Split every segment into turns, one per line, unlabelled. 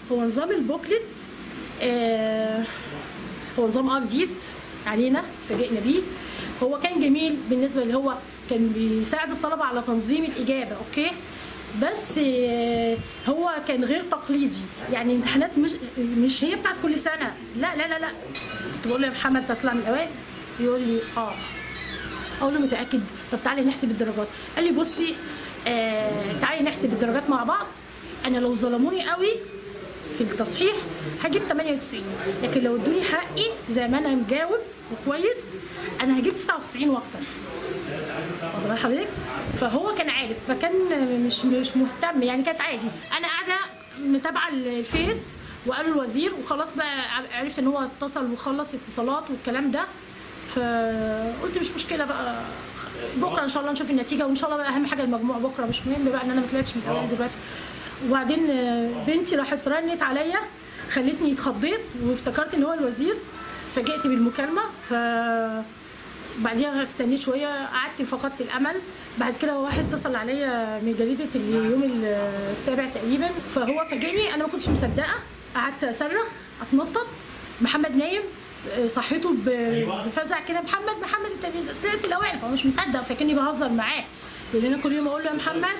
هو نظام البوكلت آه هو نظام اه جديد علينا فاجئنا بيه هو كان جميل بالنسبه اللي هو كان بيساعد الطلبه على تنظيم الاجابه اوكي بس آه، هو كان غير تقليدي يعني امتحانات مش مش هي بتاعت كل سنه لا لا لا لا كنت بقول له يا محمد تطلع من الاوائل يقول لي اه اقول له متاكد طب تعالي نحسب الدرجات قال لي بصي آه تعالي نحسب الدرجات مع بعض انا لو ظلموني قوي في التصحيح هجيب 98 لكن لو ادوني حقي زي ما انا مجاوب وكويس انا هجيب 99 واكتر واخد بال حضرتك فهو كان عارف فكان مش مش مهتم يعني كانت عادي انا قاعده متابعه الفيس وقالوا الوزير وخلاص بقى عرفت ان هو اتصل وخلص اتصالات والكلام ده فقلت مش مشكله بقى بكره ان شاء الله نشوف النتيجه وان شاء الله بقى اهم حاجه المجموع بكره مش مهم بقى ان انا ما طلعتش من الاوائل دلوقتي وبعدين آه، بنتي راحت رنت عليا خلتني اتخضيت وافتكرت ان هو الوزير اتفاجئت بالمكالمه ف بعديها استنيت شويه قعدت فقدت الامل بعد كده واحد اتصل عليا من جريده اليوم السابع تقريبا فهو فاجئني انا ما كنتش مصدقه قعدت اصرخ اتنطط محمد نايم آه، صحيته ب- بفزع كده محمد محمد انت طلعت الاوائل هو مش مصدق فاكرني بهزر معاه لان انا كل يوم اقول له يا محمد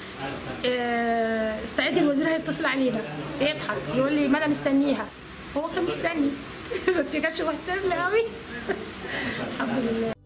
آه، استعد الوزير هيتصل علينا يضحك يقول لي ما انا مستنيها هو كان مستني بس ما كانش مهتم قوي الحمد لله